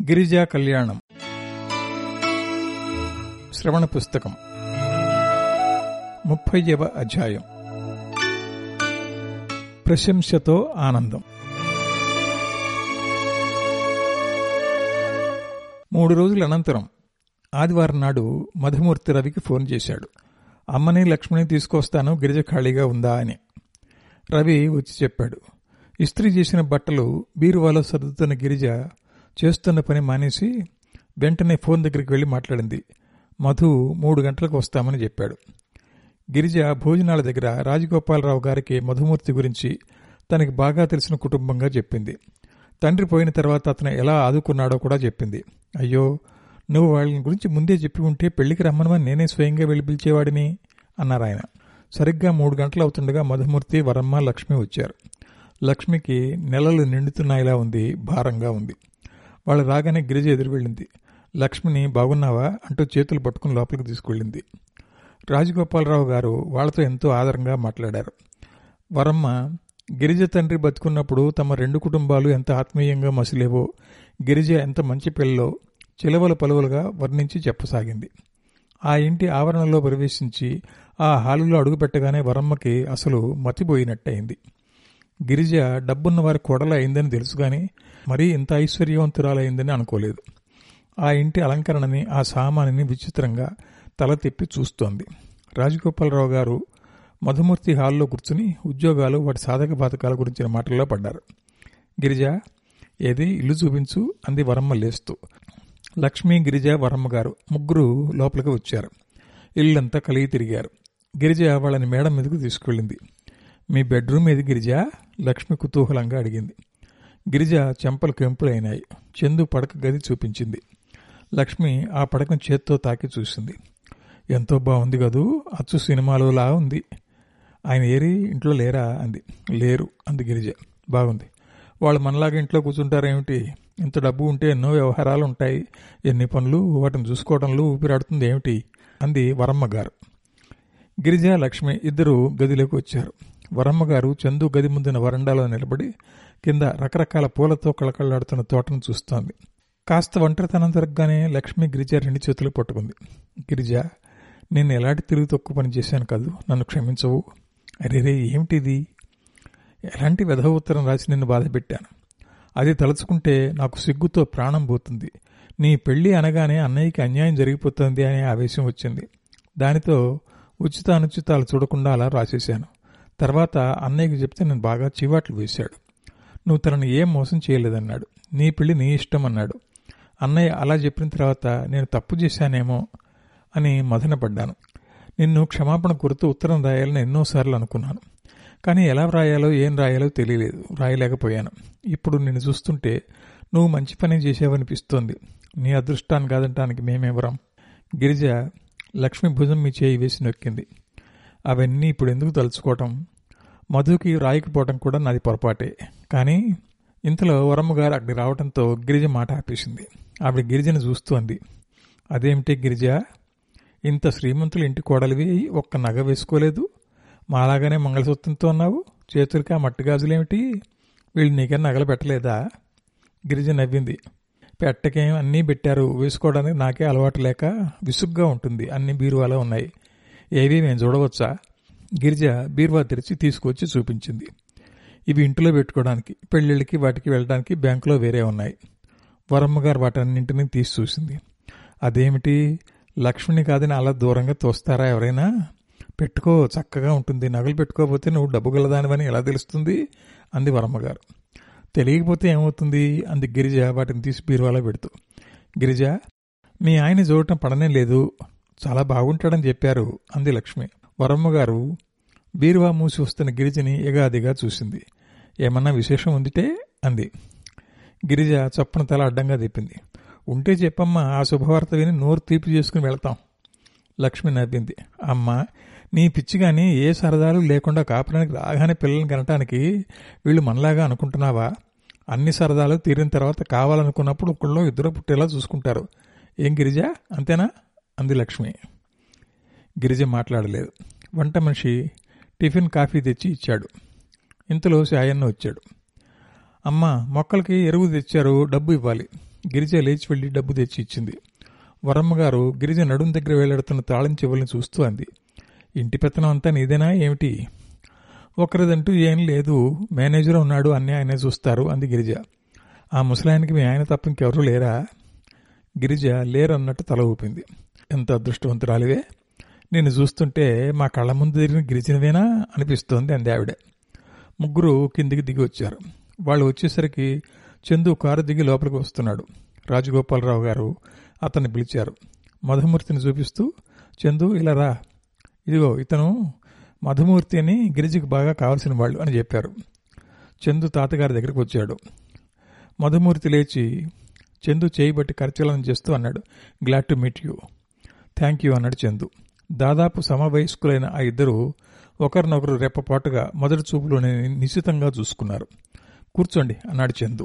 గిరిజా కళ్యాణం శ్రవణ పుస్తకం ముప్పైవ అధ్యాయం ప్రశంసతో ఆనందం మూడు రోజుల అనంతరం ఆదివారం నాడు మధుమూర్తి రవికి ఫోన్ చేశాడు అమ్మని లక్ష్మిని తీసుకొస్తాను గిరిజ ఖాళీగా ఉందా అని రవి వచ్చి చెప్పాడు ఇస్త్రీ చేసిన బట్టలు బీరువాలో సర్దుతున్న గిరిజ చేస్తున్న పని మానేసి వెంటనే ఫోన్ దగ్గరికి వెళ్లి మాట్లాడింది మధు మూడు గంటలకు వస్తామని చెప్పాడు గిరిజ భోజనాల దగ్గర రాజగోపాలరావు గారికి మధుమూర్తి గురించి తనకి బాగా తెలిసిన కుటుంబంగా చెప్పింది తండ్రి పోయిన తర్వాత అతను ఎలా ఆదుకున్నాడో కూడా చెప్పింది అయ్యో నువ్వు వాళ్ళని గురించి ముందే చెప్పి ఉంటే పెళ్లికి రమ్మనమని నేనే స్వయంగా వెళ్ళి పిలిచేవాడిని అన్నారు ఆయన సరిగ్గా మూడు గంటలు అవుతుండగా మధుమూర్తి వరమ్మ లక్ష్మి వచ్చారు లక్ష్మికి నెలలు నిండుతున్నాయిలా ఉంది భారంగా ఉంది వాళ్ళు రాగానే గిరిజ ఎదురు వెళ్ళింది లక్ష్మిని బాగున్నావా అంటూ చేతులు పట్టుకుని లోపలికి తీసుకువెళ్ళింది రాజగోపాలరావు గారు వాళ్లతో ఎంతో ఆదరంగా మాట్లాడారు వరమ్మ గిరిజ తండ్రి బతుకున్నప్పుడు తమ రెండు కుటుంబాలు ఎంత ఆత్మీయంగా మసిలేవో గిరిజ ఎంత మంచి పిల్లలో చిలవల పలువలుగా వర్ణించి చెప్పసాగింది ఆ ఇంటి ఆవరణలో ప్రవేశించి ఆ హాలులో అడుగుపెట్టగానే వరమ్మకి అసలు మతిపోయినట్టయింది గిరిజ డబ్బున్న వారి కొడల అయిందని తెలుసు గాని మరీ ఇంత ఐశ్వర్యవంతురాలైందని అనుకోలేదు ఆ ఇంటి అలంకరణని ఆ సామానిని విచిత్రంగా తల తిప్పి చూస్తోంది రాజగోపాలరావు గారు మధుమూర్తి హాల్లో కూర్చుని ఉద్యోగాలు వాటి సాధక బాధకాల గురించిన మాటల్లో పడ్డారు గిరిజ ఏది ఇల్లు చూపించు అంది వరమ్మ లేస్తూ లక్ష్మి గిరిజ వరమ్మ గారు ముగ్గురు లోపలికి వచ్చారు ఇల్లంతా కలిగి తిరిగారు గిరిజ వాళ్ళని మేడం మీదకు తీసుకెళ్ళింది మీ బెడ్రూమ్ ఏది గిరిజ లక్ష్మి కుతూహలంగా అడిగింది గిరిజ చెంపలు కెంపులైనాయి చందు పడక గది చూపించింది లక్ష్మి ఆ పడకను చేత్తో తాకి చూసింది ఎంతో బాగుంది కదూ అచ్చు సినిమాలోలా ఉంది ఆయన ఏరి ఇంట్లో లేరా అంది లేరు అంది గిరిజ బాగుంది వాళ్ళు మనలాగా ఇంట్లో కూర్చుంటారేమిటి ఇంత డబ్బు ఉంటే ఎన్నో వ్యవహారాలు ఉంటాయి ఎన్ని పనులు వాటిని చూసుకోవడంలో ఊపిరాడుతుంది ఏమిటి అంది వరమ్మ గారు గిరిజ లక్ష్మి ఇద్దరు గదిలోకి వచ్చారు వరమ్మ గారు చందు గది ముందున వరండాలో నిలబడి కింద రకరకాల పూలతో కళకళలాడుతున్న తోటను చూస్తోంది కాస్త ఒంటరితనం జరగగానే లక్ష్మి గిరిజ రెండు చేతులు పట్టుకుంది గిరిజ నేను ఎలాంటి తిరుగు తక్కువ పని చేశాను కాదు నన్ను క్షమించవు అరేరే ఏమిటిది ఎలాంటి వెధవ ఉత్తరం రాసి నిన్ను బాధ పెట్టాను అది తలుచుకుంటే నాకు సిగ్గుతో ప్రాణం పోతుంది నీ పెళ్లి అనగానే అన్నయ్యకి అన్యాయం జరిగిపోతుంది అనే ఆవేశం వచ్చింది దానితో ఉచిత అనుచితాలు చూడకుండా అలా రాసేశాను తర్వాత అన్నయ్యకి చెప్తే నేను బాగా చివాట్లు వేశాడు నువ్వు తనని ఏం మోసం చేయలేదన్నాడు నీ పెళ్లి నీ ఇష్టం అన్నాడు అన్నయ్య అలా చెప్పిన తర్వాత నేను తప్పు చేశానేమో అని మదనపడ్డాను నిన్ను క్షమాపణ కోరుతూ ఉత్తరం రాయాలని ఎన్నోసార్లు అనుకున్నాను కానీ ఎలా రాయాలో ఏం రాయాలో తెలియలేదు రాయలేకపోయాను ఇప్పుడు నిన్ను చూస్తుంటే నువ్వు మంచి పని చేసావనిపిస్తోంది నీ అదృష్టాన్ని కాదంటానికి మేమెవరం గిరిజ లక్ష్మి భుజం మీ చేయి వేసి నొక్కింది అవన్నీ ఇప్పుడు ఎందుకు తలుచుకోవటం మధుకి రాయకపోవటం కూడా నాది పొరపాటే కానీ ఇంతలో వరమ్మగారు అక్కడికి రావడంతో గిరిజ మాట ఆపేసింది ఆవిడ గిరిజను చూస్తూ అంది అదేమిటి గిరిజ ఇంత శ్రీమంతులు ఇంటి కోడలివి ఒక్క నగ వేసుకోలేదు మాలాగానే మంగళసూత్రంతో ఉన్నావు చేతులకి ఆ మట్టి గాజులేమిటి వీళ్ళు నీకన్నా నగలు పెట్టలేదా గిరిజ నవ్వింది పెట్టకేం అన్నీ పెట్టారు వేసుకోవడానికి నాకే అలవాటు లేక విసుగ్గా ఉంటుంది అన్ని బీరువాలో ఉన్నాయి ఏవి మేము చూడవచ్చా గిరిజ బీరువా తెరిచి తీసుకొచ్చి చూపించింది ఇవి ఇంట్లో పెట్టుకోవడానికి పెళ్ళిళ్ళకి వాటికి వెళ్ళడానికి బ్యాంకులో వేరే ఉన్నాయి వరమ్మగారు వాటన్నింటినీ తీసి చూసింది అదేమిటి లక్ష్మిని కాదని అలా దూరంగా తోస్తారా ఎవరైనా పెట్టుకో చక్కగా ఉంటుంది నగలు పెట్టుకోకపోతే నువ్వు డబ్బు గలదానివని ఎలా తెలుస్తుంది అంది వరమ్మగారు తెలియకపోతే ఏమవుతుంది అంది గిరిజ వాటిని తీసి బీరువాలో పెడుతూ గిరిజ మీ ఆయన చూడటం పడనే లేదు చాలా బాగుంటాడని చెప్పారు అంది లక్ష్మి వరమ్మగారు బీరువా మూసి వస్తున్న గిరిజని ఎగాదిగా చూసింది ఏమన్నా విశేషం ఉందిటే అంది గిరిజ చప్పున తల అడ్డంగా తిప్పింది ఉంటే చెప్పమ్మా ఆ శుభవార్త విని నోరు తీపి చేసుకుని వెళతాం లక్ష్మి నవ్వింది అమ్మ నీ పిచ్చి గాని ఏ సరదాలు లేకుండా కాపురానికి రాగానే పిల్లల్ని కనటానికి వీళ్ళు మనలాగా అనుకుంటున్నావా అన్ని సరదాలు తీరిన తర్వాత కావాలనుకున్నప్పుడు ఒకళ్ళు ఇద్దరు పుట్టేలా చూసుకుంటారు ఏం గిరిజ అంతేనా అంది లక్ష్మి గిరిజ మాట్లాడలేదు వంట మనిషి టిఫిన్ కాఫీ తెచ్చి ఇచ్చాడు ఇంతలో సాయన్న వచ్చాడు అమ్మ మొక్కలకి ఎరువు తెచ్చారు డబ్బు ఇవ్వాలి గిరిజ లేచి వెళ్లి డబ్బు తెచ్చి ఇచ్చింది వరమ్మ గారు గిరిజ నడుం దగ్గర వేలాడుతున్న తాళం చెవుల్ని చూస్తూ అంది ఇంటి పెత్తనం అంతా నీదేనా ఏమిటి ఒకరిదంటూ ఏం లేదు మేనేజర్ ఉన్నాడు అన్నీ ఆయనే చూస్తారు అంది గిరిజ ఆ ముసలాయనికి మీ ఆయన తప్ప ఇంకెవరూ లేరా గిరిజ లేరన్నట్టు తల ఊపింది ఎంత అదృష్టవంతురాలివే నిన్ను చూస్తుంటే మా కళ్ళ ముందు తిరిగిన గిరిజనవేనా అనిపిస్తోంది అంది ఆవిడ ముగ్గురు కిందికి దిగి వచ్చారు వాళ్ళు వచ్చేసరికి చందు కారు దిగి లోపలికి వస్తున్నాడు రాజగోపాలరావు గారు అతన్ని పిలిచారు మధుమూర్తిని చూపిస్తూ చందు ఇలా రా ఇదిగో ఇతను మధుమూర్తి అని గిరిజకి బాగా కావలసిన వాళ్ళు అని చెప్పారు చందు తాతగారి దగ్గరికి వచ్చాడు మధుమూర్తి లేచి చందు చేయి బట్టి కరచలనం చేస్తూ అన్నాడు glad to meet you thank you అన్నాడు చందు దాదాపు సమవయస్కులైన ఆ ఇద్దరు ఒకరినొకరు రెప్పపాటుగా మొదటి చూపులోనే నిశ్చితంగా చూసుకున్నారు కూర్చోండి అన్నాడు చందు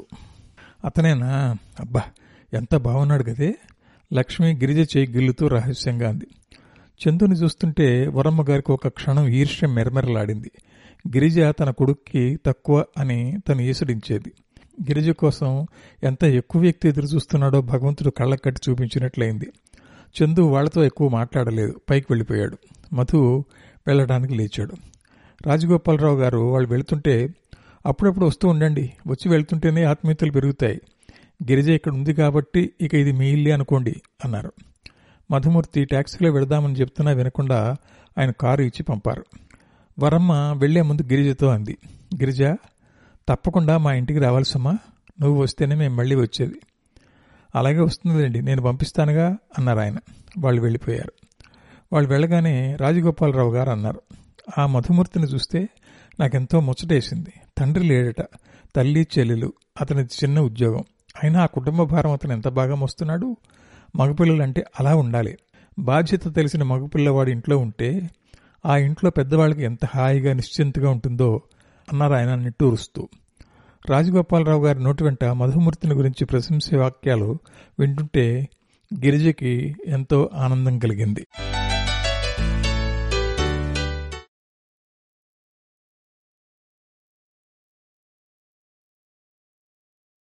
అతనేనా అబ్బా ఎంత బాగున్నాడు కదే లక్ష్మి గిరిజ చేయి గిల్లుతూ రహస్యంగా అంది చందుని చూస్తుంటే వరమ్మ గారికి ఒక క్షణం ఈర్ష్యం మెరమెరలాడింది గిరిజ తన కొడుక్కి తక్కువ అని తను ఈసుడించేది గిరిజ కోసం ఎంత ఎక్కువ వ్యక్తి ఎదురు చూస్తున్నాడో భగవంతుడు కళ్ళ కట్టి చూపించినట్లయింది చందు వాళ్లతో ఎక్కువ మాట్లాడలేదు పైకి వెళ్ళిపోయాడు మధు వెళ్ళడానికి లేచాడు రాజగోపాలరావు గారు వాళ్ళు వెళుతుంటే అప్పుడప్పుడు వస్తూ ఉండండి వచ్చి వెళ్తుంటేనే ఆత్మీయతలు పెరుగుతాయి గిరిజ ఇక్కడ ఉంది కాబట్టి ఇక ఇది మీ ఇల్లే అనుకోండి అన్నారు మధుమూర్తి ట్యాక్సీలో వెళదామని చెప్తున్నా వినకుండా ఆయన కారు ఇచ్చి పంపారు వరమ్మ వెళ్లే ముందు గిరిజతో అంది గిరిజ తప్పకుండా మా ఇంటికి రావాల్సమ్మా నువ్వు వస్తేనే మేము మళ్ళీ వచ్చేది అలాగే వస్తుందండి నేను పంపిస్తానుగా అన్నారు ఆయన వాళ్ళు వెళ్ళిపోయారు వాళ్ళు వెళ్ళగానే రాజగోపాలరావు గారు అన్నారు ఆ మధుమూర్తిని చూస్తే నాకెంతో ముచ్చటేసింది తండ్రి లేడట తల్లి చెల్లెలు అతని చిన్న ఉద్యోగం అయినా ఆ కుటుంబ భారం అతను ఎంత బాగా మోస్తున్నాడు మగపిల్లలంటే అలా ఉండాలి బాధ్యత తెలిసిన మగపిల్లవాడి ఇంట్లో ఉంటే ఆ ఇంట్లో పెద్దవాళ్ళకి ఎంత హాయిగా నిశ్చింతగా ఉంటుందో అన్నారు ఆయన నిట్టూరుస్తూ రాజగోపాలరావు గారి నోటి వెంట మధుమూర్తిని గురించి ప్రశంసే వాక్యాలు వింటుంటే గిరిజకి ఎంతో ఆనందం కలిగింది